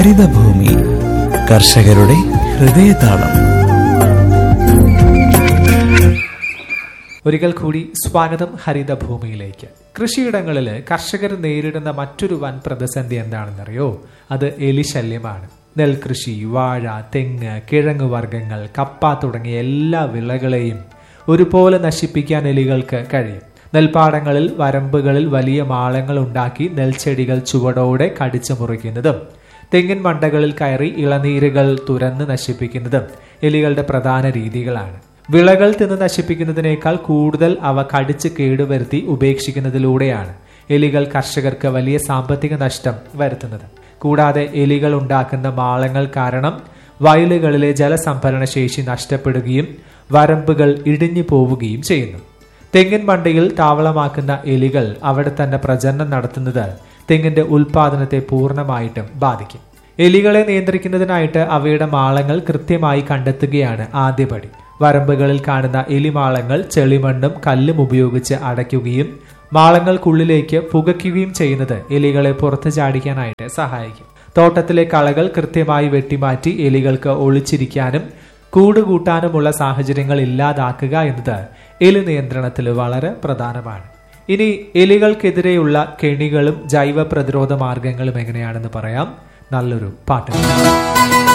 ഹരിതഭൂമി കർഷകരുടെ ഹൃദയതാളം ഒരിക്കൽ കൂടി സ്വാഗതം ഹരിതഭൂമിയിലേക്ക് കൃഷിയിടങ്ങളിൽ കർഷകർ നേരിടുന്ന മറ്റൊരു വൻ പ്രതിസന്ധി എന്താണെന്നറിയോ അത് എലിശല്യമാണ് നെൽകൃഷി വാഴ തെങ്ങ് കിഴങ്ങ് വർഗ്ഗങ്ങൾ കപ്പ തുടങ്ങിയ എല്ലാ വിളകളെയും ഒരുപോലെ നശിപ്പിക്കാൻ എലികൾക്ക് കഴിയും നെൽപ്പാടങ്ങളിൽ വരമ്പുകളിൽ വലിയ മാളങ്ങൾ ഉണ്ടാക്കി നെൽച്ചെടികൾ ചുവടോടെ കടിച്ചു മുറിക്കുന്നതും തെങ്ങിൻ മണ്ടകളിൽ കയറി ഇളനീരുകൾ തുരന്ന് നശിപ്പിക്കുന്നതും എലികളുടെ പ്രധാന രീതികളാണ് വിളകൾ തിന്ന് നശിപ്പിക്കുന്നതിനേക്കാൾ കൂടുതൽ അവ കടിച്ച് കേടുവരുത്തി ഉപേക്ഷിക്കുന്നതിലൂടെയാണ് എലികൾ കർഷകർക്ക് വലിയ സാമ്പത്തിക നഷ്ടം വരുത്തുന്നത് കൂടാതെ എലികൾ ഉണ്ടാക്കുന്ന മാളങ്ങൾ കാരണം വയലുകളിലെ ജലസംഭരണ ശേഷി നഷ്ടപ്പെടുകയും വരമ്പുകൾ ഇടിഞ്ഞു പോവുകയും ചെയ്യുന്നു തെങ്ങിൻ മണ്ടയിൽ താവളമാക്കുന്ന എലികൾ അവിടെ തന്നെ പ്രജനനം നടത്തുന്നത് തെങ്ങിന്റെ ഉൽപാദനത്തെ പൂർണ്ണമായിട്ടും ബാധിക്കും എലികളെ നിയന്ത്രിക്കുന്നതിനായിട്ട് അവയുടെ മാളങ്ങൾ കൃത്യമായി കണ്ടെത്തുകയാണ് ആദ്യപടി വരമ്പുകളിൽ കാണുന്ന എലിമാളങ്ങൾ ചെളിമണ്ണും കല്ലും ഉപയോഗിച്ച് അടയ്ക്കുകയും മാളങ്ങൾക്കുള്ളിലേക്ക് പുകയ്ക്കുകയും ചെയ്യുന്നത് എലികളെ പുറത്തു ചാടിക്കാനായിട്ട് സഹായിക്കും തോട്ടത്തിലെ കളകൾ കൃത്യമായി വെട്ടിമാറ്റി എലികൾക്ക് ഒളിച്ചിരിക്കാനും കൂടുകൂട്ടാനുമുള്ള സാഹചര്യങ്ങൾ ഇല്ലാതാക്കുക എന്നത് എലി നിയന്ത്രണത്തിൽ വളരെ പ്രധാനമാണ് ഇനി എലികൾക്കെതിരെയുള്ള കെണികളും ജൈവ പ്രതിരോധ മാർഗങ്ങളും എങ്ങനെയാണെന്ന് പറയാം നല്ലൊരു പാട്ട്